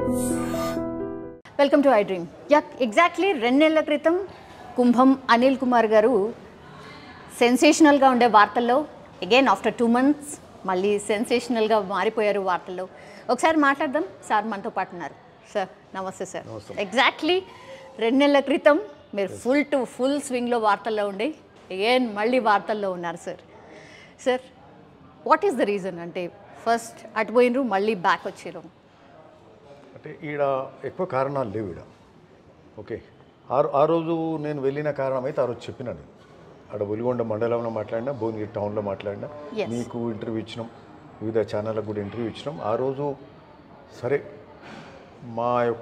Welcome to iDream yeah exactly రెండు నెలల క్రితం కుంభం అనిల్ కుమార్ గారు సెన్సేషనల్గా ఉండే వార్తల్లో అగైన్ ఆఫ్టర్ టూ మంత్స్ మళ్ళీ సెన్సేషనల్గా మారిపోయారు వార్తల్లో ఒకసారి మాట్లాడదాం సార్ మనతో పాటు ఉన్నారు సార్ నమస్తే సార్ ఎగ్జాక్ట్లీ రెండు నెలల క్రితం మీరు ఫుల్ టు ఫుల్ స్వింగ్లో వార్తల్లో ఉండి అగైన్ మళ్ళీ వార్తల్లో ఉన్నారు sir sir what is the reason అంటే ఫస్ట్ అటు పోయినరు మళ్ళీ బ్యాక్ వచ్చారు అంటే ఈడ ఎక్కువ కారణాలు లేవు ఈడ ఓకే ఆ రో- ఆ రోజు నేను వెళ్ళిన కారణం అయితే ఆ రోజు చెప్పినా నేను ఆడ ఒలిగొండ మండలంలో మాట్లాడినా భువనగిరి టౌన్లో మాట్లాడినా Yes. మీకు ఇంటర్వ్యూ ఇచ్చినాం వివిధ ఛానళ్ళకు కూడా ఇంటర్వ్యూ ఇచ్చినాం ఆ రోజు సరే మా యొక్క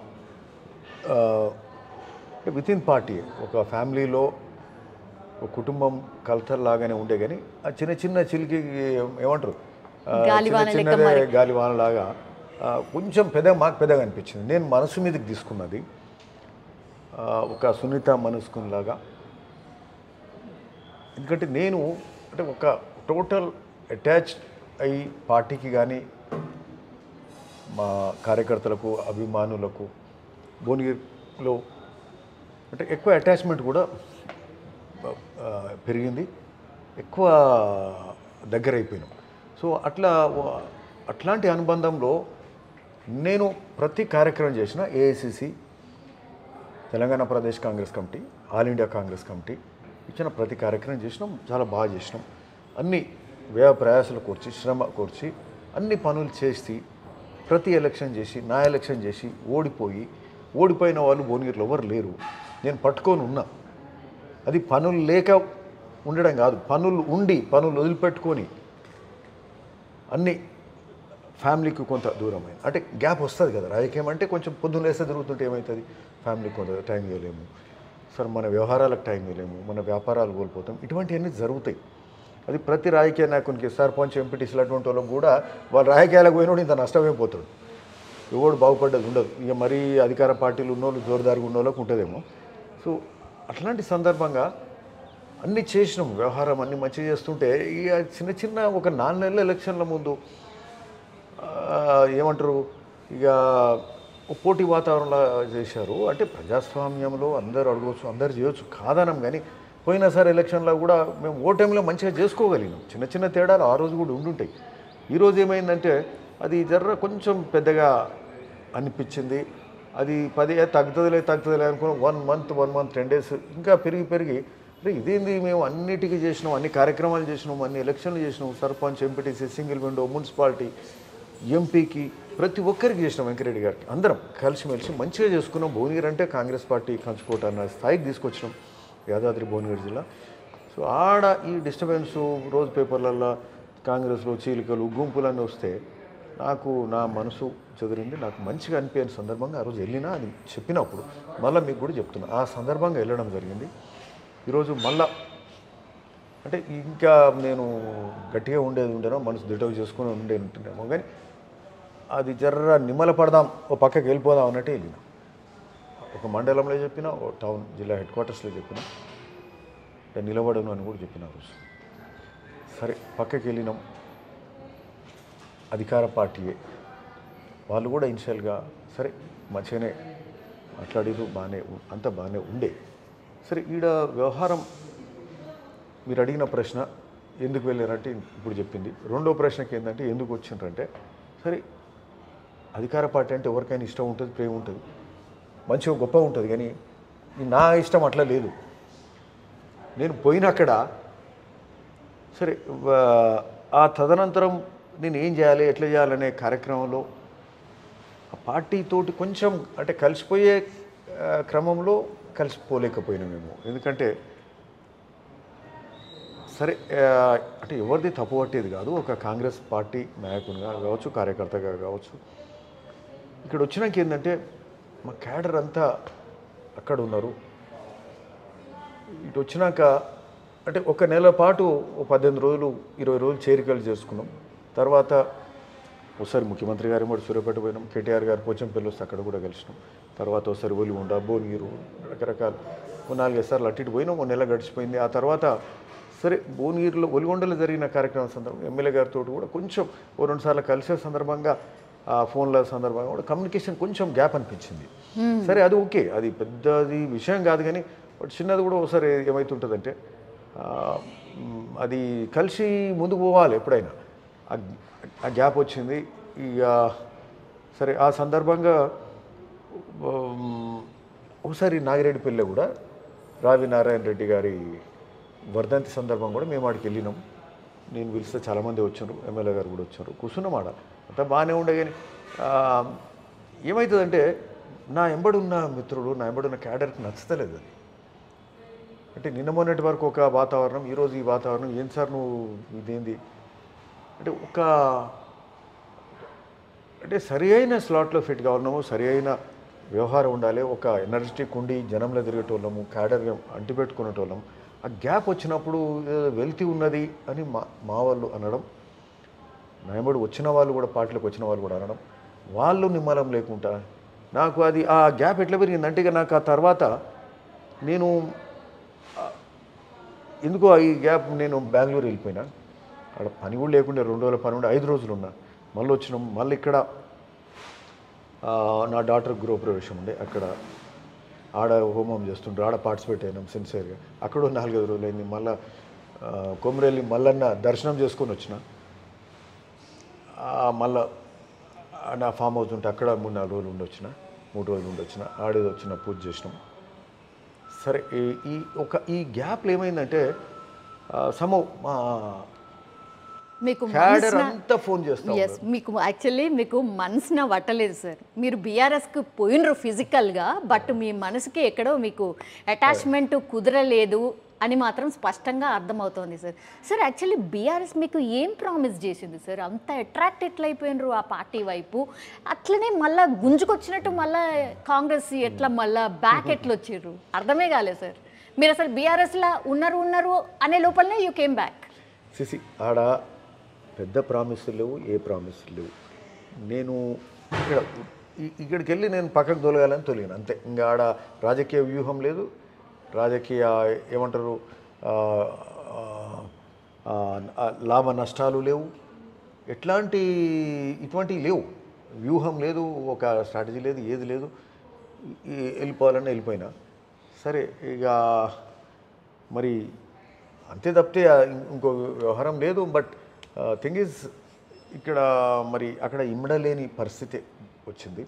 విత్ ఇన్ పార్టీ ఒక ఫ్యామిలీలో ఒక కుటుంబం కల్చర్ లాగానే ఉండే కానీ ఆ చిన్న చిన్న చిలికి ఏమంటారు ఆ, గాలివాన చిన్న లెక్క చిన్నదే గాలివాన లాగా ఆ, కొంచెం పెద్ద మాకు పెద్దగా అనిపించింది నేను మనసు మీదకి తీసుకున్నది ఆ, ఒక సున్నిత మనసుకునిలాగా ఎందుకంటే నేను అంటే ఒక టోటల్ అటాచ్ అయ్యి పార్టీకి కానీ మా కార్యకర్తలకు అభిమానులకు భువనగిరిలో అంటే ఎక్కువ అటాచ్మెంట్ కూడా ఆ, పెరిగింది ఎక్కువ దగ్గర అయిపోయినాం సో అట్లా వ- అట్లాంటి అనుబంధంలో నేను ప్రతి కార్యక్రమం చేసిన AICC Telangana Pradesh Congress committee all India Congress committee ఇచ్చిన ప్రతి కార్యక్రమం చేసినాం చాలా బాగా చేసినాం అన్ని వ్యయ ప్రయాసాలు కూర్చి శ్రమ కూర్చి అన్ని పనులు చేసి ప్రతి ఎలక్షన్ చేసి నా ఎలక్షన్ చేసి ఓడిపోయి ఓడిపోయిన వాళ్ళు భువనగిరిలో ఎవరు లేరు నేను పట్టుకొని ఉన్నా అది పనులు లేక ఉండడం కాదు పనులు ఉండి పనులు వదిలిపెట్టుకొని అన్ని ఫ్యామిలీకి కొంత దూరమైన అంటే గ్యాప్ వస్తుంది కదా రాజకీయం అంటే కొంచెం పొద్దున్న లేస్తే తిరుగుతుంటే ఏమవుతుంది ఫ్యామిలీకి కొంత టైం ఇవ్వలేము సరే మన వ్యవహారాలకు టైం ఇవ్వలేము మన వ్యాపారాలు కోల్పోతాం ఇటువంటివన్నీ జరుగుతాయి అది ప్రతి రాజకీయ నాయకునికి సర్పంచ్ ఎంపీటీసీలు అటువంటి వాళ్ళకి కూడా వాళ్ళు రాజకీయాలకు పోయినోడు ఇంత నష్టమైపోతాడు ఎవడు బాగుపడ్డది ఉండదు ఇక మరీ అధికార పార్టీలు ఉన్నోళ్ళు జోరుదారుగా ఉన్న వాళ్ళకి ఉంటుందేమో సో అట్లాంటి సందర్భంగా అన్ని చేసినాం వ్యవహారం అన్ని మంచిగా చేస్తుంటే ఇక చిన్న చిన్న ఒక నాలుగు నెలల ఎలక్షన్ల ముందు ఆ, ఏమంటారు ఇక ఒక పోటీ వాతావరణంలో చేశారు అంటే ప్రజాస్వామ్యంలో అందరూ అడగవచ్చు అందరు చేయొచ్చు కాదనం కానీ పోయినసారి ఎలక్షన్లో కూడా మేము ఓటమిలో మంచిగా చేసుకోగలిగినాం చిన్న చిన్న తేడాలు ఆ రోజు కూడా ఉండుంటాయి ఈరోజు ఏమైందంటే అది జర్ర కొంచెం పెద్దగా అనిపించింది అది పది ఏ తగ్గుతుందిలే తగ్గుతుందిలే అనుకుని one month one month ten days ఇంకా పెరిగి పెరిగి అరే ఇదేంది మేము అన్నిటికీ చేసినాం అన్ని కార్యక్రమాలు చేసినాం అన్ని ఎలక్షన్లు చేసినాం sarpanch MPTC single window municipality ఎంపీకి ప్రతి ఒక్కరికి చేసినాం వెంకరెడ్డి గారికి అందరం కలిసిమెలిసి మంచిగా చేసుకున్నాం భువనగిరి అంటే కాంగ్రెస్ పార్టీ కంచుకోట అన్న స్థాయికి తీసుకొచ్చినాం యాదాద్రి భువనగిరి జిల్లా సో ఆడ ఈ డిస్టర్బెన్స్ రోజు పేపర్లల్లో కాంగ్రెస్లో చీలికలు గుంపులన్నీ వస్తే నాకు నా మనసు చెదిరింది నాకు మంచిగా అనిపించిన సందర్భంగా ఆ రోజు వెళ్ళినా అది చెప్పినప్పుడు మళ్ళీ మీకు కూడా చెప్తున్నా ఆ సందర్భంగా వెళ్ళడం జరిగింది ఈరోజు మళ్ళా అంటే ఇంకా నేను గట్టిగా ఉండేది ఉండేనో మనసు దిటవు చేసుకుని ఉండే ఉంటుండేమో కానీ అది జర్ర నిమ్మల పడదాం ఓ పక్కకి వెళ్ళిపోదాం అన్నట్టే వెళ్ళిన ఒక మండలంలో చెప్పిన ఓ టౌన్ జిల్లా హెడ్ క్వార్టర్స్లో చెప్పిన అంటే నిలబడను అని కూడా చెప్పిన ఆ రోజు సరే పక్కకి వెళ్ళినాం అధికార పార్టీయే వాళ్ళు కూడా ఇనిషియల్గా సరే మంచిగానే మాట్లాడిరు బాగానే ఉ- అంతా బాగానే ఉండే సరే ఈడ వ్యవహారం మీరు అడిగిన ప్రశ్న ఎందుకు వెళ్ళారంటే ఇప్పుడు చెప్పింది రెండో ప్రశ్నకి ఏంటంటే ఎందుకు వచ్చిండ్రంటే సరే అధికార పార్టీ అంటే ఎవరికైనా ఇష్టం ఉంటుంది ప్రేమ ఉంటుంది మంచిగా గొప్ప ఉంటుంది కానీ ఈ నా ఇష్టం అట్లా లేదు నేను పోయినక్కడ సరే వా- ఆ తదనంతరం నేను ఏం చేయాలి ఎట్లా చేయాలనే కార్యక్రమంలో ఆ పార్టీతోటి కొంచెం అంటే కలిసిపోయే ఆ, క్రమంలో కలిసిపోలేకపోయినాం మేము ఎందుకంటే సరే ఆ, అంటే ఎవరిది తప్పు పట్టేది కాదు ఒక కాంగ్రెస్ పార్టీ నాయకునిగా కావచ్చు కార్యకర్తగా కావచ్చు ఇక్కడ వచ్చినాక ఏంటంటే మా క్యాడర్ అంతా అక్కడ ఉన్నారు ఇటు వచ్చినాక అంటే ఒక నెల పాటు ఓ పద్దెనిమిది రోజులు ఇరవై రోజులు చేరికలు చేసుకున్నాం తర్వాత ఒకసారి ముఖ్యమంత్రి గారి కూడా సూర్యాపేట పోయినాం కేటీఆర్ గారు పోచంపల్లి వస్తే అక్కడ కూడా కలిసినాం తర్వాత ఒకసారి ఒలిగుండ భువనగిరు రకరకాల ఓ నాలుగైదు సార్లు అటు ఇటు పోయినాం ఓ నెల గడిచిపోయింది ఆ తర్వాత సరే భువనగిరిలో ఒలిగొండలో జరిగిన కార్యక్రమం సందర్భంగా ఎమ్మెల్యే గారితో కూడా కొంచెం ఓ రెండు సార్లు కలిసే సందర్భంగా ఆ ఫోన్ల సందర్భంగా కూడా కమ్యూనికేషన్ కొంచెం గ్యాప్ అనిపించింది సరే అది ఓకే అది పెద్దది విషయం కాదు కానీ బట్ చిన్నది కూడా ఒకసారి ఏమవుతుంటుందంటే ఆ, మ్, అది కలిసి ముందుకు పోవాలి ఎప్పుడైనా ఆ- ఆ గ్యాప్ వచ్చింది ఇక సరే ఆ సందర్భంగా ఉమ్, ఒకసారి నాగిరెడ్డిపల్లి కూడా రావి నారాయణ రెడ్డి గారి వర్ధంతి సందర్భం కూడా మేము ఆడికి వెళ్ళినాం నేను పిలిస్తే చాలామంది వచ్చారు ఎమ్మెల్యే గారు కూడా వచ్చారు కూర్చున్నాం ఆడ అంతా బాగానే ఉండే కానీ ఆ, ఏమవుతుందంటే నా ఎంబడున్న మిత్రుడు నా ఎంబడున్న క్యాడర్కి నచ్చతలేదు అది అంటే నిన్న మొన్నటి వరకు ఒక వాతావరణం ఈరోజు ఈ వాతావరణం ఏం సార్ నువ్వు ఇదేంది అంటే ఒక అంటే సరి అయిన స్లాట్లో ఫిట్ కావాలన్నాము సరి అయిన వ్యవహారం ఉండాలి ఒక ఎనర్జెటిక్ ఉండి జనంలో తిరిగేటోళ్ళము క్యాడర్ అంటిపెట్టుకునేటోళ్ళం ఆ గ్యాప్ వచ్చినప్పుడు ఏదో వెల్తీ ఉన్నది అని మా మా వాళ్ళు అనడం నయముడు వచ్చిన వాళ్ళు కూడా పార్టీలకు వచ్చిన వాళ్ళు కూడా అనడం వాళ్ళు నిమ్మలం లేకుండా నాకు అది ఆ గ్యాప్ ఎట్లా పెరిగింది అంటే ఇక నాకు ఆ తర్వాత నేను ఆ, ఎందుకో ఈ గ్యాప్ నేను బెంగళూరు వెళ్ళిపోయినా అక్కడ పని కూడా లేకుండా రెండు రోజుల పని ఉండే ఐదు రోజులు ఉన్నా మళ్ళీ వచ్చినాం మళ్ళీ ఇక్కడ ఆ, నా డాటర్ గృహప్రవేశం ఉండే అక్కడ ఆడ హోమం చేస్తుండ్రు ఆడ పార్టిసిపేట్ అయినాం సిన్సియర్గా అక్కడ ఓ నాలుగైదు రోజులు అయింది మళ్ళీ కొమరెల్లి మల్లన్న దర్శనం చేసుకొని వచ్చిన ఆ, మళ్ళా ఆ, నా ఫామ్ హౌస్ ఉంటే అక్కడ మూడు నాలుగు రోజులు ఉండొచ్చిన మూడు రోజులు ఉండొచ్చిన ఆడేది వచ్చిన పూజ చేసినాం సరే ఈ- ఈ ఒక ఈ గ్యాప్లో ఏమైందంటే సమో మా మీకు క్యాడర్ మనసున- అంతా ఫోన్ చేస్తాం ఎస్ మీకు యాక్చువల్లీ మీకు మనసున పట్టలేదు సార్ మీరు బీఆర్ఎస్కి పోయినరు ఫిజికల్గా బట్ మీ మనసుకి ఎక్కడో మీకు అటాచ్మెంట్ కుదరలేదు అని మాత్రం స్పష్టంగా అర్థమవుతోంది సార్ సార్ యాక్చువల్లీ బీఆర్ఎస్ మీకు ఏం ప్రామిస్ చేసింది సార్ అంత అట్రాక్ట్ ఎట్లయిపోయినరు ఆ పార్టీ వైపు అట్లనే మళ్ళా గుంజుకొచ్చినట్టు మళ్ళా కాంగ్రెస్ ఎట్లా మళ్ళా బ్యాక్ ఎట్లా వచ్చిర్రు అర్థమే కాలేదు సార్ మీరు అసలు బీఆర్ఎస్లా ఉన్నారు ఉన్నారు అనే లోపలనే యూ కేమ్ బ్యాక్ సిసి ఆడ పెద్ద ప్రామిసులు లేవు ఏ ప్రామిసులు లేవు నేను ఇక్కడ ఇ- ఇక్కడికి వెళ్ళి నేను పక్కకు తొలగాలని తొలిగాను అంతే ఇంకా ఆడ రాజకీయ వ్యూహం లేదు రాజకీయ ఏమంటారు ఆ, ఆ, ఆ, ఆ, లాభ నష్టాలు లేవు ఎట్లాంటి ఇటువంటివి లేవు వ్యూహం లేదు ఒక స్ట్రాటజీ లేదు ఏది లేదు ఈ- వెళ్ళిపోవాలని వెళ్ళిపోయినా సరే ఇక మరి అంతే తప్పితే ఆ ఇం- ఇంకో వ్యవహారం లేదు బట్ థింగ్ ఈజ్ ఇక్కడ మరి అక్కడ ఇమ్మడలేని పరిస్థితి వచ్చింది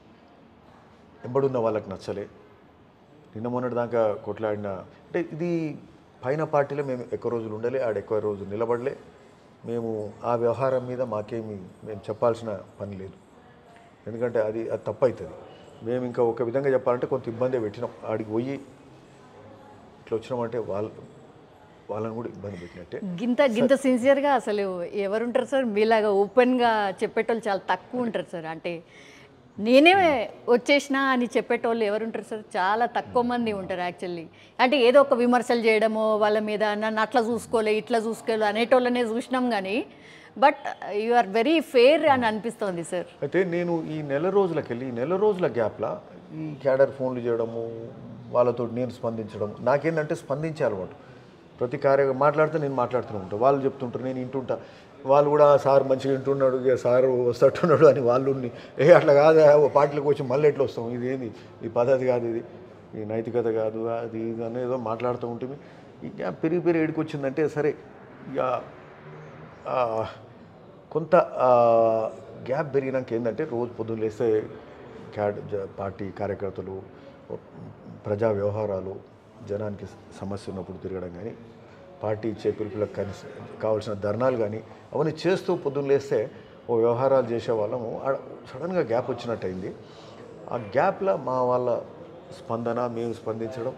ఎంబడున్న వాళ్ళకి నచ్చలే నిన్న మొన్నటి దాకా కొట్లాడిన అంటే ఇది పైన పార్టీలో మేము ఎక్కువ రోజులు ఉండలే ఆడ ఎక్కువ రోజులు నిలబడలే మేము ఆ వ్యవహారం మీద మాకేమి మేము చెప్పాల్సిన పని లేదు ఎందుకంటే అది అది తప్పు అవుతుంది మేము ఇంకా ఒక విధంగా చెప్పాలంటే కొంత ఇబ్బంది పెట్టినాం ఆడికి పోయి ఇట్లా వచ్చినామంటే వాళ్ళ వాళ్ళని కూడా ఇబ్బంది పెట్టినట్టే గింత గింత సిన్సియర్గా అసలు ఎవరుంటారు సార్ మీలాగా ఓపెన్గా చెప్పేటోళ్ళు చాలా తక్కువ ఉంటారు సార్ అంటే నేనే వచ్చేసినా అని చెప్పేటోళ్ళు ఎవరుంటారు సార్ చాలా తక్కువ మంది ఉంటారు యాక్చువల్లీ అంటే ఏదో ఒక విమర్శలు చేయడమో వాళ్ళ మీద నన్ను అట్లా చూసుకోలే ఇట్లా చూసుకోలే అనేటోళ్ళనే చూసినాం కానీ but you are very fair అని అనిపిస్తోంది సార్ అయితే నేను ఈ నెల రోజులకి వెళ్ళి ఈ నెల రోజుల గ్యాప్లో ఈ క్యాడర్ ఫోన్లు చేయడము వాళ్ళతో నేను స్పందించడం నాకేంటంటే స్పందించే అలవాటు ప్రతి కార్య మాట్లాడితే నేను మాట్లాడుతూనే ఉంటాను వాళ్ళు చెప్తుంటారు నేను వింటుంటా వాళ్ళు కూడా సార్ మంచిగా వింటున్నాడు ఇక సార్ వస్తట్టున్నాడు అని వాళ్ళు ఉన్ని, ఏ అట్లా కాదు ఓ పార్టీలకు వచ్చి మళ్ళీ ఎట్లా వస్తాం ఇది ఏంది ఈ పద్ధతి కాదు ఇది ఈ నైతికత కాదు అది ఇది అని ఏదో మాట్లాడుతూ ఉంటుంది ఇక పెరిగి పెరిగి ఏడికి వచ్చిందంటే సరే ఇక ఆ, కొంత ఆ, గ్యాప్ పెరిగినాక ఏంటంటే రోజు పొద్దున్న లేస్తే క్యాడ్ జ- పార్టీ కార్యకర్తలు ప్రజా వ్యవహారాలు జనానికి సమస్య ఉన్నప్పుడు తిరగడం కానీ పార్టీ ఇచ్చే పిలుపులకు కానీ కావాల్సిన ధర్నాలు కానీ అవన్నీ చేస్తూ పొద్దున్న లేస్తే ఓ వ్యవహారాలు చేసే వాళ్ళము ఆడ సడన్గా గ్యాప్ వచ్చినట్టు అయింది ఆ గ్యాప్లో మా వాళ్ళ స్పందన మేము స్పందించడం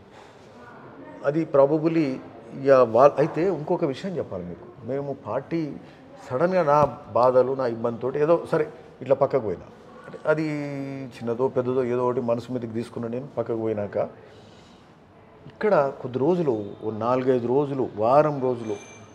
అది ప్రాబబులీ ఇక వాళ్ళ అయితే ఇంకొక విషయం చెప్పాలి మీకు మేము పార్టీ సడన్గా నా బాధలు నా ఇబ్బందితో ఏదో సరే ఇట్లా పక్కకు పోయినా అంటే అది చిన్నదో పెద్దదో ఏదో ఒకటి మనసు మీదకి తీసుకున్నా నేను పక్కకు పోయినాక ఇక్కడ కొద్ది రోజులు ఓ నాలుగైదు రోజులు వారం రోజులు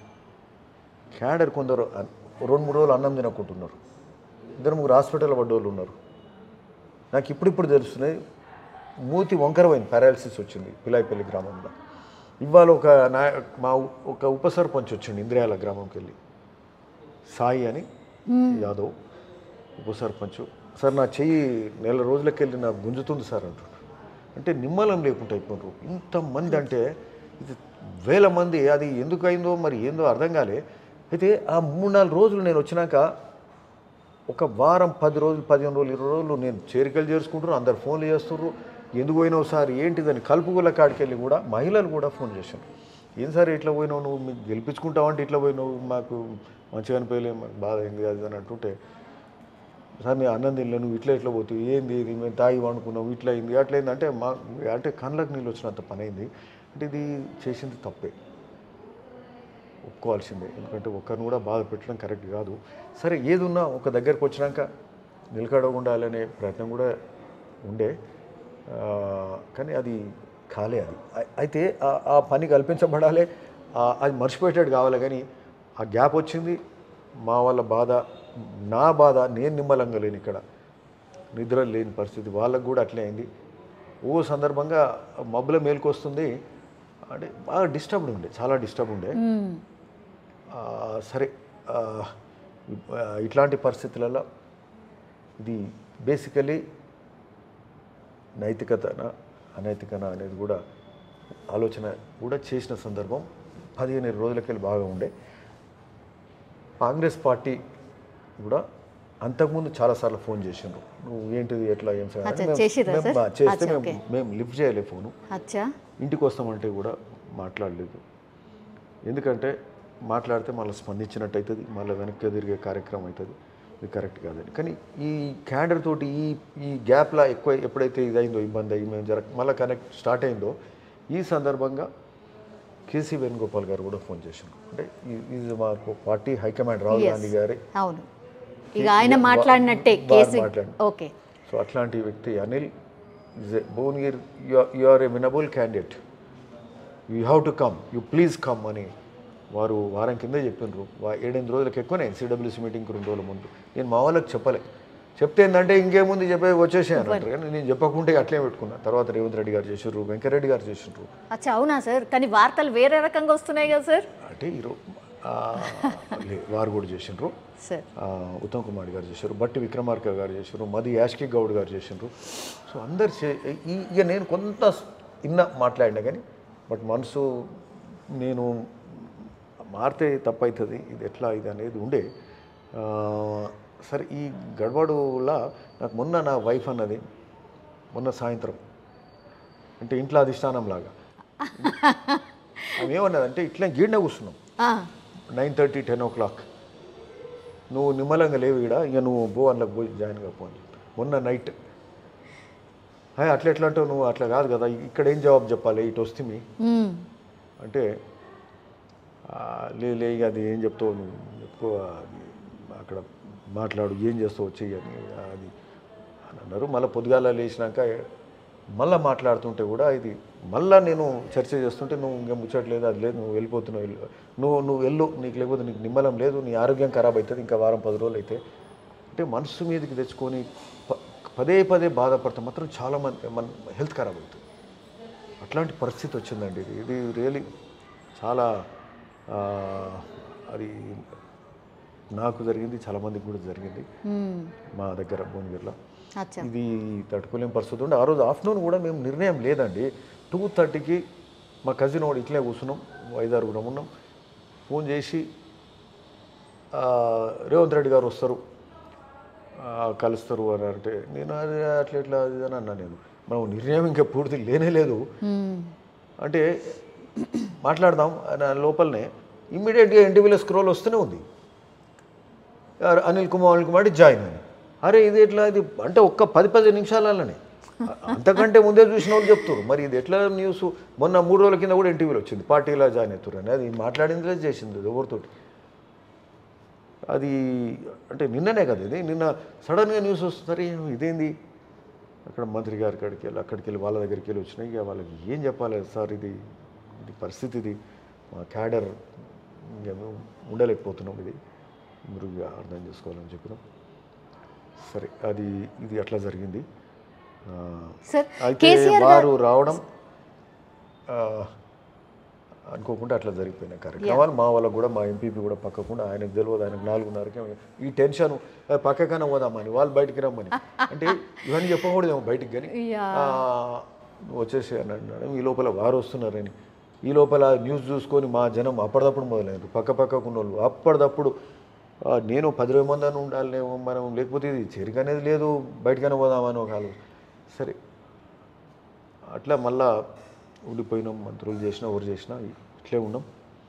క్యాడర్ కొందరు అన్- రెండు మూడు రోజులు అన్నం తినకుంటున్నారు ఇద్దరు ముగ్గురు హాస్పిటల్ పడ్డోళ్ళు ఉన్నారు నాకు ఇప్పుడిప్పుడు తెలుస్తున్నాయి మూతి వంకరమైంది పారాలసిస్ వచ్చింది పిలాయిపల్లి గ్రామంలో ఇవాళ ఒక నా మా ఉ- ఒక ఉప సర్పంచ్ వచ్చిండు ఇంద్రియాల గ్రామంకి వెళ్ళి సాయి అని యాదవ్ ఉప సర్పంచ్ సార్ నా చెయ్యి నెల రోజులకి వెళ్ళి నాకు గుంజుతుంది సార్ అంటున్నాడు అంటే నిమ్మలం లేకుండా అయిపోయినారు ఇంతమంది అంటే ఇది వేల మంది అది ఎందుకు అయిందో మరి ఏందో అర్థం కాలే అయితే ఆ మూడు నాలుగు రోజులు నేను వచ్చినాక ఒక వారం పది రోజులు పదిహేను రోజులు ఇరవై రోజులు నేను చేరికలు చేసుకుంటారు అందరు ఫోన్లు చేస్తున్నారు ఎందుకు పోయినావు సార్ ఏంటిదని కలుపుగోల కాడికి వెళ్ళి కూడా మహిళలు కూడా ఫోన్ చేశారు ఏం సార్ ఇట్లా పోయినావు నువ్వు మీకు గెలిపించుకుంటావు అంటే ఇట్లా పోయినావు మాకు మంచిగా అనిపించలే మాకు బాధ అయింది అది అని అంటుంటే సార్ నేను అన్నం తినలే నువ్వు ఇట్లా ఇట్లా పోతావు ఏంది ఇది మేము తాగి వండుకున్నావు ఇట్లా అయింది అట్లా అయింది అంటే మా అంటే కళ్ళకు నీళ్ళు వచ్చినంత పని అయింది అంటే ఇది చేసింది తప్పే ఒప్పుకోవాల్సిందే ఎందుకంటే ఒక్కరిని కూడా బాధ పెట్టడం కరెక్ట్ కాదు సరే ఏది ఉన్నా ఒక దగ్గరకు వచ్చినాక నిలకడ ఉండాలనే ప్రయత్నం కూడా ఉండే ఆ, కానీ అది కాలే అది అయి- అయితే ఆ- ఆ పని కల్పించబడాలి ఆ- అది మర్చిపోయేటట్టు కావాలి కానీ ఆ గ్యాప్ వచ్చింది మా వాళ్ళ బాధ నా బాధ నేను నిమ్మలంగా లేను ఇక్కడ నిద్ర లేని పరిస్థితి వాళ్ళకు కూడా అట్లే అయింది ఓ సందర్భంగా మబ్బుల మేలుకొస్తుంది అంటే బాగా డిస్టర్బ్డ్ ఉండే చాలా డిస్టర్బ్ ఉండే ఆ, సరే ఆ, ఇప్- ఆ, ఇట్లాంటి పరిస్థితులలో ఇది బేసికలీ నైతికతన అనైతికన అనేది కూడా ఆలోచన కూడా చేసిన సందర్భం పదిహేను ఇరవై రోజులకెళ్ళి బాగా ఉండే కాంగ్రెస్ పార్టీ కూడా అంతకుముందు చాలాసార్లు ఫోన్ చేసిండ్రు నువ్వు ఏంటిది ఎట్లా ఏం సార్ అచ్చా, మేము- చేసిర్రా మేము- సార్? ఆ, చేస్తే అచ్చా, మేము ఓకే. మేము లిఫ్ట్ చేయలే ఫోను అచ్చా ఇంటికి వస్తామంటే కూడా మాట్లాడలేదు ఎందుకంటే మాట్లాడితే మళ్ళీ స్పందించినట్టు అవుతుంది మళ్ళీ వెనక్కి తిరిగే కార్యక్రమం అవుతుంది ఇది కరెక్ట్ కాదని కానీ ఈ క్యాండర్ తోటి ఈ ఈ గ్యాప్లో ఎక్కువ ఎప్పుడైతే ఇది అయిందో ఇబ్బంది అయ్యి మేము జర మళ్ళీ కనెక్ట్ స్టార్ట్ అయిందో ఈ సందర్భంగా కేసీ వేణుగోపాల్ గారు కూడా ఫోన్ చేశారు అంటే ఈ- ఇది మాకు party high command Rahul Yes. Gandhi గారి అవును ఇక ఆయన మాట్లాడినట్టే వారు కేసు మాట్లాడి- ఓకే సో అట్లాంటి వ్యక్తి Anil is a Bhuvanagiri you are a winnable candidate you have to come you please come అని వారు వారం కిందే చెప్పిండ్రు వా- ఏడెనిమిది రోజులకు ఎక్కువనే సిడబ్ల్యూసీ మీటింగ్కి రెండు రోజుల ముందు నేను మా వాళ్ళకి చెప్పలే చెప్తే ఏంటంటే ఇంకేముంది చెప్పే వచ్చేసే అని అంటారు కానీ నేను చెప్పకుంటే అట్లే పెట్టుకున్నా తర్వాత రేవంత్ రెడ్డి గారు చేసిండ్రు వెంకరెడ్డి గారు చేసిండ్రు అచ్చా అవునా సార్ కానీ వార్తలు వేరే రకంగా వస్తున్నాయి కదా సార్ అంటే ఈరోజు వారు కూడా చేసిండ్రు సార్ ఆ, ఉత్తమ్ కుమార్ గారు చేశారు బట్టి విక్రమార్క గారు చేశారు మది యాష్కి గౌడ్ గారు చేశారు సో అందరు చే ఈ- ఇక నేను కొంత ఇన్న మాట్లాడినా కానీ బట్ మనసు నేను మారితే తప్పవుతుంది ఇది ఎట్లా ఇది అనేది ఉండే ఆ, సరే ఈ గడబడులా నాకు మొన్న నా వైఫ్ అన్నది మొన్న సాయంత్రం అంటే ఇంట్లో అధిష్టానం లాగా ఆమె ఏమన్నదంటే ఇట్లా గీడిన కూర్చున్నాం ఆ, nine thirty ten o'clock నువ్వు నిమ్మలంగా లేవు ఇక్కడ ఇక నువ్వు బో అందులోకి పోయి జాయిన్ కాపో అని చెప్పి మొన్న నైట్ హాయ్ అట్లా ఎట్లా అంటావు నువ్వు అట్లా కాదు కదా ఇక్కడ ఏం జవాబు చెప్పాలి ఇటు వస్తే మీ మ్మ్. అంటే "ఆ, లే లే ఇక అది ఏం చెప్తావు నువ్వు ఎక్కువ అది అక్కడ మాట్లాడు ఏం చేస్తావు చెయ్యి అని అది అని అన్నారు మళ్ళీ పొద్దుగాల లేచినాక మళ్ళీ మాట్లాడుతుంటే కూడా ఇది మళ్ళీ నేను చర్చ చేస్తుంటే నువ్వు ఇంకా ముచ్చట్లేదు అది లేదు నువ్వు వెళ్ళిపోతున్నావు వెళ్ళు నువ్వు నువ్వు వెళ్ళు నీకు లేకపోతే నీకు నిమ్మలం లేదు నీ ఆరోగ్యం ఖరాబ్ అవుతుంది ఇంకా వారం పది రోజులు అయితే అంటే మనసు మీదకి తెచ్చుకొని ప- పదే పదే బాధపడితే మాత్రం చాలామంది మన హెల్త్ ఖరాబ్ అవుతుంది అట్లాంటి పరిస్థితి వచ్చిందండి ఇది ఇది రియలీ చాలా ఆ, అది నాకు జరిగింది చాలామందికి కూడా జరిగింది మ్మ్. మా దగ్గర భువనగిరిలో అచ్చా ఇది తట్టుకోలేం పరిస్థితి ఉండే ఆ రోజు ఆఫ్టర్నూన్ కూడా మేము నిర్ణయం లేదండి టూ థర్టీకి మా కజిన్ వాడు ఇట్లే కూర్చున్నాం ఐదారుగురం ఉన్నాం ఫోన్ చేసి ఆ, రేవంత్ రెడ్డి గారు వస్తారు ఆ, కలుస్తారు అని అంటే నేను అది అట్లా ఇట్లా అది ఇది అని అన్నా నేను మనం నిర్ణయం ఇంకా పూర్తి లేనే లేదు మ్మ్. అంటే మాట్లాడదాం అని లోపలనే ఇమ్మీడియట్గా ఎన్టీవీలో స్క్రోల్ వస్తూనే ఉంది యార్ అనిల్ కుమార్ అనిల్ కుమార్ జాయిన్ అని అరే ఇది ఎట్లా ఇది అంటే ఒక్క పది పది నిమిషాలలోనే అంతకంటే ముందే చూసిన వాళ్ళు చెప్తారు మరి ఇది ఎట్లా న్యూస్ మొన్న మూడు రోజుల కింద కూడా ఎన్టీవీలో వచ్చింది పార్టీలో జాయిన్ అవుతారు అని అది మాట్లాడిందిలే చేసింది అది ఎవరితోటి అది అంటే నిన్ననే కదా ఇది నిన్న సడన్గా న్యూస్ వస్తుంది ఇదేంది అక్కడ మంత్రి గారి కాడికి వెళ్ళి అక్కడికి వెళ్ళి వాళ్ళ దగ్గరికి వెళ్ళి వచ్చినాయి ఇక వాళ్ళకి ఏం చెప్పాలి సార్ ఇది ఇది పరిస్థితి ఇది మా క్యాడర్ ఇంకా మేము ఉండలేకపోతున్నాం ఇది మీరు ఇక అర్థం చేసుకోవాలని చెప్పినాం సరే అది ఇది అట్లా జరిగింది ఆ, సార్ అయితే కేసీఆర్ గారు వారు రావడం ఆ, అనుకోకుండా అట్లా జరిగిపోయిన కార్యక్రమాలు మా వాళ్ళకు కూడా మా ఎంపీపీ కూడా పక్కకుండా ఆయనకు తెలియదు ఆయనకు నాలుగున్నరకే ఈ టెన్షన్ "ఏ, పక్కకన్నా పోదామని వాళ్ళు బయటికి రమ్మని అంటే ఇవన్నీ చెప్పకూడదేమో బయటికి కానీ Yeah. ఆ, నువ్వు వచ్చేసి అని అన్నాడు ఈ లోపల వారు వస్తున్నారని ఈ లోపల న్యూస్ చూసుకొని మా జనం అప్పటిదప్పుడు మొదలైనరు పక్క పక్కకు ఉన్న వాళ్ళు అప్పటిదప్పుడు ఆ, నేను పది ఇరవై మంది అని ఉండాలేమో మనం లేకపోతే ఇది చేరిక అనేది లేదు బయటకైనా పోదామని ఒక ఆలోచన సరే అట్లా మళ్ళా ఉండిపోయినాం మంత్రులు చేసినా ఎవరు చేసినా ఇట్లే ఉన్నాం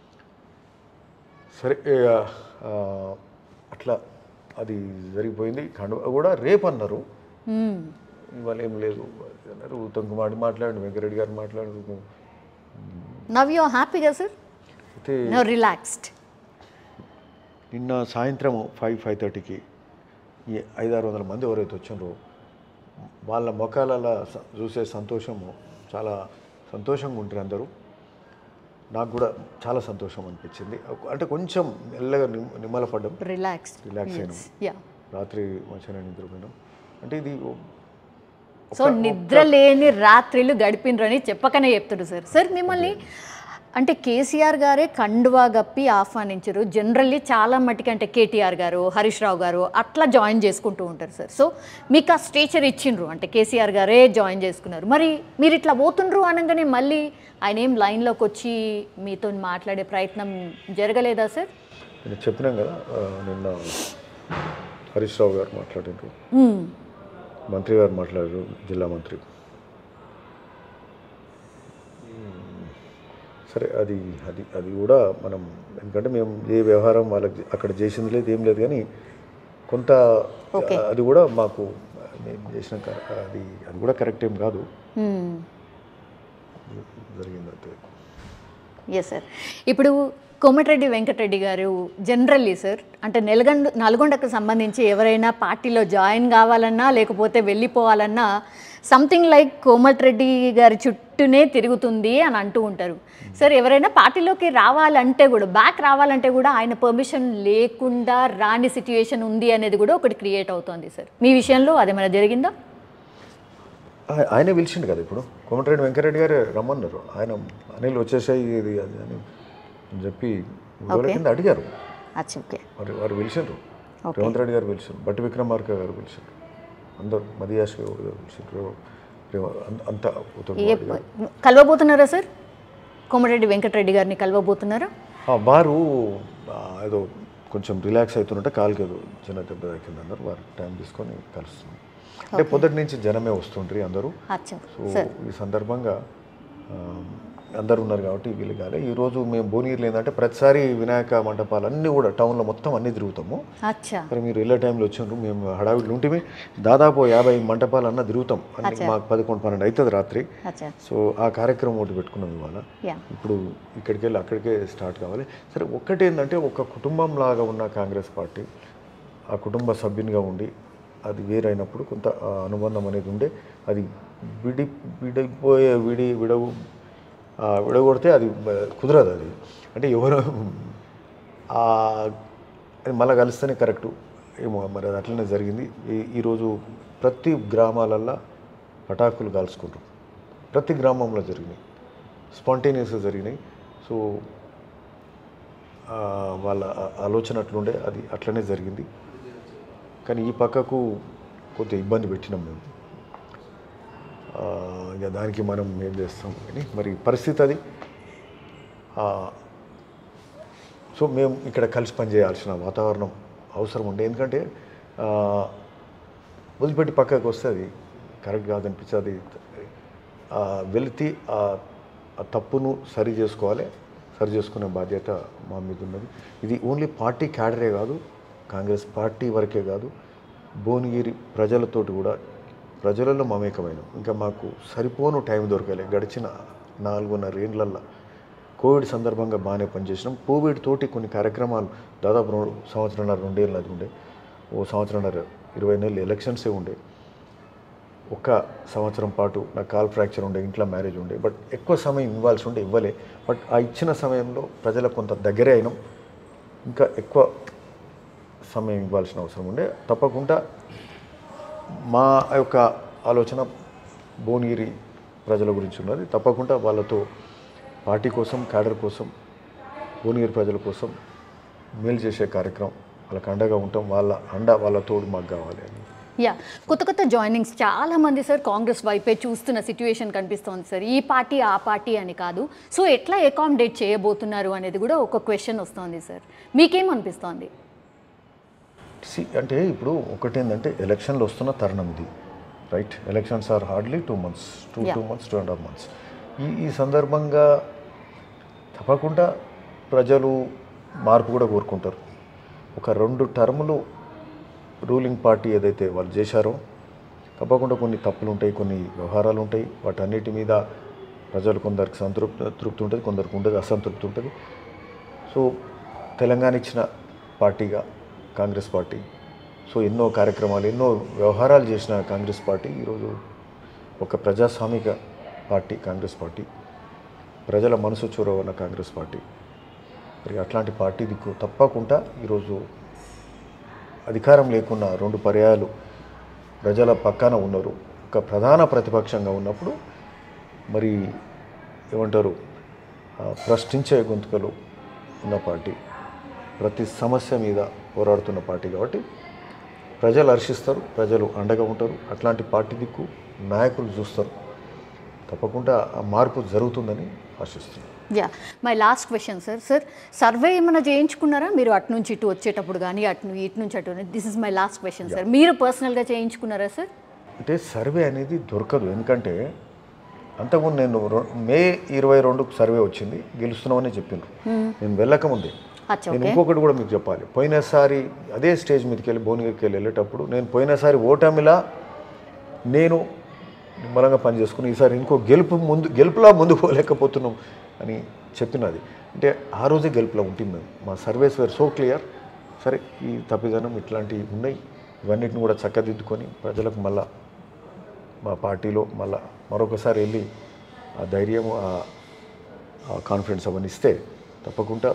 సరే ఇక, ఆ, అట్లా అది జరిగిపోయింది కండువ కూడా రేపు అన్నారు మ్మ్. ఇవాళ ఏం లేదు అది అన్నారు ఉత్తమ్ కుమార్ మాట్లాడు వెంకరెడ్డి గారు మాట్లాడు నవ్ యూ హ్యాపీగా సార్ అయితే నో రిలాక్స్డ్ నిన్న సాయంత్రం ఫైవ్ ఫైవ్ థర్టీకి ఈ ఐదారు వందల మంది ఎవరైతే వచ్చిండ్రో వాళ్ళ ముఖాలలో స- చూసే సంతోషము చాలా సంతోషంగా ఉంటారు అందరూ నాకు కూడా చాలా సంతోషం అనిపించింది అంటే కొంచెం మెల్లగా నిమ్ నిమ్మలపడ్డం రిలాక్స్డ్ రిలాక్స్ అయినాం యా రాత్రి మంచిగా నిద్రపోయినాం అంటే ఇది ఓ- సో నిద్ర లేని రాత్రిలు గడిపినరని చెప్పకనే చెప్తున్నారు సార్ సార్ మిమ్మల్ని అంటే కేసీఆర్ గారే కండువా గప్పి ఆహ్వానించరు జనరల్లీ చాలా మట్టుకి అంటే కేటీఆర్ గారు హరీష్ రావు గారు అట్లా జాయిన్ చేసుకుంటూ ఉంటారు సార్ సో మీకు ఆ స్టేచర్ ఇచ్చిండ్రు అంటే కేసీఆర్ గారే జాయిన్ చేసుకున్నారు మరి మీరు ఇట్లా పోతుండ్రు అనగానే మళ్ళీ ఆయన ఏం లైన్లోకి వచ్చి మీతో మాట్లాడే ప్రయత్నం జరగలేదా సార్ నేను చెప్పినాం కదా ఆ, నిన్న హరీష్ రావు గారు మాట్లాడారు మ్మ్. మంత్రి గారు మాట్లాడారు జిల్లా మంత్రి సరే అది అది అది కూడా మనం ఎందుకంటే మేము ఏ వ్యవహారం వాళ్ళకి అక్కడ చేసింది లేదు ఏం లేదు కానీ కొంత Okay. అది కూడా మాకు మేము చేసిన క- అది అది కూడా కరెక్ట్ ఏం కాదు మ్మ్. జరిగింది అంతే ఎస్ సార్ ఇప్పుడు కోమటిరెడ్డి వెంకటరెడ్డి గారు జనరల్లీ సార్ అంటే నెలగొండ నల్గొండకు సంబంధించి ఎవరైనా పార్టీలో జాయిన్ కావాలన్నా లేకపోతే వెళ్ళిపోవాలన్నా సంథింగ్ లైక్ కోమటిరెడ్డి గారి చుట్టూనే తిరుగుతుంది అని అంటూ ఉంటారు సార్ ఎవరైనా పార్టీలోకి రావాలంటే కూడా బ్యాక్ రావాలంటే కూడా ఆయన పర్మిషన్ లేకుండా రాని సిచ్యుయేషన్ ఉంది అనేది కూడా ఒకటి క్రియేట్ అవుతోంది సార్ మీ విషయంలో అదేమైనా జరిగిందా ఆయ- ఆయనే పిలిచిండు కదా ఇప్పుడు కోమటిరెడ్డి వెంకరెడ్డి గారే రమ్మన్నారు ఆయన అనిల్ వచ్చేసాయి ఇది అది అని చెప్పి రోజుల కింద అడిగారు అచ్చా ఓకే వారు వారు పిలిచిండ్రు రేవంత్ రెడ్డి గారు పిలిచారు బట్టి విక్రమార్క గారు పిలిచారు అందరు మదియాష్ గౌడ్ గారు పిలిచారు రేవ- అంత- అంతా ఉత్తమ్ ఏ కుమార్ గారు. కలవబోతున్నారా సార్ కోమటిరెడ్డి వెంకటరెడ్డి గారిని కలవబోతున్నారా ఆ, వారు ఆ, ఏదో కొంచెం రిలాక్స్ అవుతున్నట్టే కాలుకి ఏదో చిన్న దెబ్బ తాకింది అన్నారు వారు టైం తీసుకొని కలుస్తున్నాం అంటే పొద్దుటి నుంచి జనమే వస్తుండ్రి అందరూ అచ్చా సో ఈ సందర్భంగా ఆ, అందరు ఉన్నారు కాబట్టి వీళ్ళు కాలే ఈరోజు మేము భువనగిరిలో ఏంటంటే ప్రతిసారి వినాయక మంటపాలు అన్నీ కూడా టౌన్లో మొత్తం అన్నీ తిరుగుతాము అచ్చా మరి మీరు వెళ్ళే టైంలో వచ్చిండ్రు మేము హడావిడిలో ఉంటే దాదాపు యాభై మంటపాలు అన్న తిరుగుతాం అన్ని మాకు పదకొండు పన్నెండు అవుతుంది రాత్రి అచ్చా సో ఆ కార్యక్రమం ఒకటి పెట్టుకున్నాం ఇవాళ యా ఇప్పుడు ఇక్కడికి వెళ్ళి అక్కడికే స్టార్ట్ కావాలి సరే ఒక్కటేంటంటే ఒక కుటుంబం లాగా ఉన్న కాంగ్రెస్ పార్టీ ఆ కుటుంబ సభ్యునిగా ఉండి అది వేరైనప్పుడు కొంత ఆ, అనుబంధం అనేది ఉండే అది విడి విడిపోయే విడి విడవు ఆ, విడగొడితే అది బ- కుదరదు అది అంటే ఎవరు ఆ, అది మళ్ళీ కలిస్తేనే కరెక్టు ఏమో మరి అది అట్లనే జరిగింది ఈ- ఈరోజు ప్రతి గ్రామాలల్లో పటాకులు కాల్చుకుంటారు ప్రతి గ్రామంలో జరిగినాయి స్పాంటేనియస్గా జరిగినాయి సో ఆ, వాళ్ళ ఆ- ఆలోచన అట్లుండే అది అట్లనే జరిగింది కానీ ఈ పక్కకు కొంత ఇబ్బంది పెట్టినాం మేము ఆ, ఇక దానికి మనం ఏం చేస్తాం కానీ మరి పరిస్థితి అది ఆ, సో మేము ఇక్కడ కలిసి పనిచేయాల్సిన వాతావరణం అవసరం ఉండే ఎందుకంటే ఆ, వదిలిపెట్టి పక్కకు వస్తే అది కరెక్ట్ కాదనిపించి అది ఆ, వెళితే ఆ ఆ తప్పును సరి చేసుకోవాలి సరి చేసుకునే బాధ్యత మా మీద ఉన్నది ఇది ఓన్లీ పార్టీ క్యాడరే కాదు కాంగ్రెస్ పార్టీ వరకే కాదు భువనగిరి ప్రజలతోటి కూడా ప్రజలలో మమేకమైన ఇంకా మాకు సరిపోను టైం దొరకలే గడిచిన నాలుగున్నర ఏండ్లల్లో కోవిడ్ సందర్భంగా బాగానే పనిచేసినాం కోవిడ్ తోటి కొన్ని కార్యక్రమాలు దాదాపు రెండు సంవత్సరంన్నర రెండేళ్ళు అది ఉండే ఓ సంవత్సరంన్నర ఇరవై నెలలు ఎలక్షన్సే ఉండే ఒక సంవత్సరం పాటు నాకు కాల్ ఫ్రాక్చర్ ఉండే ఇంట్లో మ్యారేజ్ ఉండే బట్ ఎక్కువ సమయం ఇవ్వాల్సి ఉండే ఇవ్వలే బట్ ఆ ఇచ్చిన సమయంలో ప్రజలకు కొంత దగ్గరే అయినాం ఇంకా ఎక్కువ సమయం ఇవ్వాల్సిన అవసరం ఉండే తప్పకుండా మా యొక్క ఆలోచన భువనగిరి ప్రజల గురించి ఉన్నది తప్పకుండా వాళ్ళతో పార్టీ కోసం క్యాడర్ కోసం భువనగిరి ప్రజల కోసం మేలు చేసే కార్యక్రమం వాళ్ళకి అండగా ఉంటాం వాళ్ళ అండ వాళ్ళ తోడు మాకు కావాలి అని యా కొత్త కొత్త జాయినింగ్స్ చాలా మంది సార్ కాంగ్రెస్ వైపే చూస్తున్న సిచ్యువేషన్ కనిపిస్తోంది సార్ ఈ పార్టీ ఆ పార్టీ అని కాదు సో ఎట్లా అకామిడేట్ చేయబోతున్నారు అనేది కూడా ఒక క్వశ్చన్ వస్తుంది సార్ మీకేమనిపిస్తోంది సి అంటే ఇప్పుడు ఒకటి ఏంటంటే ఎలక్షన్లు వస్తున్న తరుణం ఇది right elections are hardly two months two Yeah. Two months two and half months ఈ ఈ సందర్భంగా తప్పకుండా ప్రజలు మార్పు కూడా కోరుకుంటారు ఒక రెండు టర్ములు రూలింగ్ పార్టీ ఏదైతే వాళ్ళు చేశారో తప్పకుండా కొన్ని తప్పులు ఉంటాయి కొన్ని వ్యవహారాలు ఉంటాయి వాటన్నిటి మీద ప్రజలు కొందరికి సంతృప్తి తృప్తి ఉంటుంది కొందరికి ఉండదు అసంతృప్తి ఉంటుంది సో తెలంగాణ ఇచ్చిన పార్టీగా కాంగ్రెస్ పార్టీ సో ఎన్నో కార్యక్రమాలు ఎన్నో వ్యవహారాలు చేసిన కాంగ్రెస్ పార్టీ ఈరోజు ఒక ప్రజాస్వామిక పార్టీ కాంగ్రెస్ పార్టీ ప్రజల మనసు చూరవన్న కాంగ్రెస్ పార్టీ మరి అట్లాంటి పార్టీ దిక్కు తప్పకుండా ఈరోజు అధికారం లేకున్న రెండు పర్యాయాలు ప్రజల పక్కన ఉన్నారు ఒక ప్రధాన ప్రతిపక్షంగా ఉన్నప్పుడు మరి ఏమంటారు ఆ, ప్రశ్నించే గొంతుకలు ఉన్న పార్టీ ప్రతి సమస్య మీద పోరాడుతున్న పార్టీ కాబట్టి ప్రజలు హర్షిస్తారు ప్రజలు అండగా ఉంటారు అట్లాంటి పార్టీ దిక్కు నాయకులు చూస్తారు తప్పకుండా ఆ మార్పు జరుగుతుందని ఆశిస్తున్నాను yeah my last question sir sir survey ఏమైనా చేయించుకున్నారా మీరు అటు నుంచి ఇటు వచ్చేటప్పుడు కానీ అటు ను- ఇటు నుంచి అటు this is my last question sir మీరు పర్సనల్గా చేయించుకున్నారా సార్ అంటే సర్వే అనేది దొరకదు ఎందుకంటే అంతకుముందు నేను రొ- మే ఇరవై రెండుకు సర్వే వచ్చింది గెలుస్తున్నామని చెప్పిండ్రు నేను వెళ్ళకముందే అచ్చా నేను ఓకే ఇంకొకటి కూడా మీకు చెప్పాలి పోయినసారి అదే స్టేజ్ మీదకి వెళ్ళి భువనగిరికి వెళ్ళి వెళ్ళేటప్పుడు నేను పోయినసారి ఓటమిలా నేను నిమ్మలంగా పనిచేసుకుని ఈసారి ఇంకో గెలుపు ముందు గెలుపులా ముందు పోలేకపోతున్నాం అని చెప్పినది అంటే ఆ రోజే గెలుపులా ఉంటుంది మేము మా సర్వేస్ వేర్ సో క్లియర్ సరే ఈ తప్పిదనం ఇట్లాంటివి ఉన్నాయి ఇవన్నిటిని కూడా చక్కదిద్దుకొని ప్రజలకు మళ్ళా మా పార్టీలో మళ్ళా మరొకసారి వెళ్ళి ఆ ధైర్యం ఆ- ఆ కాన్ఫిడెన్స్ అవన్నీ ఇస్తే తప్పకుండా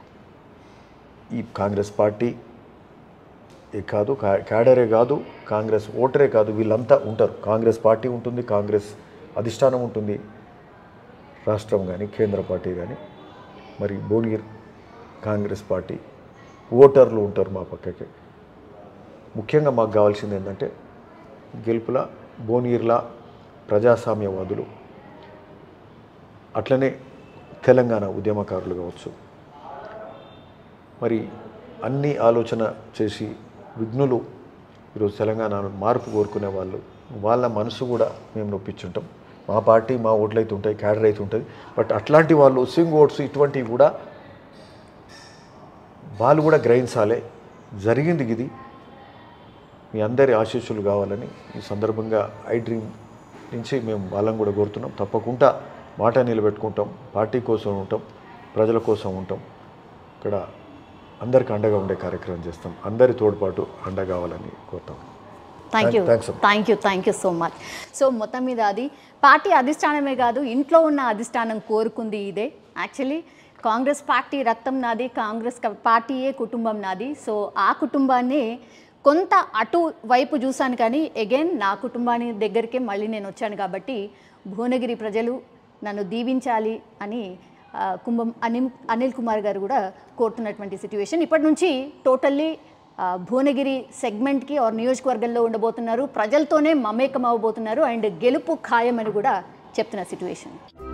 ఈ కాంగ్రెస్ పార్టీ ఏ కాదు కా- క్యాడరే కాదు కాంగ్రెస్ ఓటరే కాదు వీళ్ళంతా ఉంటారు కాంగ్రెస్ పార్టీ ఉంటుంది కాంగ్రెస్ అధిష్టానం ఉంటుంది రాష్ట్రం కానీ కేంద్ర పార్టీ కానీ మరి భువనగిరి కాంగ్రెస్ పార్టీ ఓటర్లు ఉంటారు మా పక్కకి ముఖ్యంగా మాకు కావాల్సింది ఏంటంటే గెలుపుల భువనగిరిలా ప్రజాస్వామ్యవాదులు అట్లనే తెలంగాణ ఉద్యమకారులు కావచ్చు మరి అన్ని ఆలోచన చేసి విఘ్నులు ఈరోజు తెలంగాణలో మార్పు కోరుకునే వాళ్ళు వాళ్ళ మనసు కూడా మేము నొప్పించుంటాం మా పార్టీ మా ఓట్లు అయితే ఉంటాయి క్యాడర్ అయితే ఉంటుంది బట్ అట్లాంటి వాళ్ళు స్వింగ్ ఓట్స్ ఇటువంటివి కూడా వాళ్ళు కూడా గ్రహించాలి జరిగింది ఇది మీ అందరి ఆశీస్సులు కావాలని ఈ సందర్భంగా ఐ డ్రీమ్ నుంచి మేము వాళ్ళని కూడా కోరుతున్నాం తప్పకుండా మాట నిలబెట్టుకుంటాం పార్టీ కోసం ఉంటాం ప్రజల కోసం ఉంటాం ఇక్కడ అందరికి అండగా ఉండే కార్యక్రమం చేస్తాం అందరి తోడ్పాటు అండ కావాలని కోరుతాం thank you Thanks, sir. Thank you thank you so much so మొత్తం మీద అది పార్టీ అధిష్టానమే కాదు ఇంట్లో ఉన్న అధిష్టానం కోరుకుంది ఇదే యాక్చువల్లీ కాంగ్రెస్ పార్టీ రక్తం నాది కాంగ్రెస్ క- పార్టీయే కుటుంబం నాది సో ఆ కుటుంబాన్ని కొంత అటు వైపు చూశాను కానీ అగైన్ నా కుటుంబాన్ని దగ్గరికే మళ్ళీ నేను వచ్చాను కాబట్టి భువనగిరి ప్రజలు నన్ను దీవించాలి అని ఆ, కుంభం అనిల్ అనిల్ కుమార్ గారు కూడా కోరుతున్నటువంటి సిచ్యువేషన్ ఇప్పటి నుంచి టోటల్లీ ఆ, భువనగిరి సెగ్మెంట్కి ఆర్ నియోజకవర్గంలో ఉండబోతున్నారు ప్రజలతోనే మమేకం అవ్వబోతున్నారు అండ్ గెలుపు ఖాయమని కూడా చెప్తున్న సిచ్యువేషన్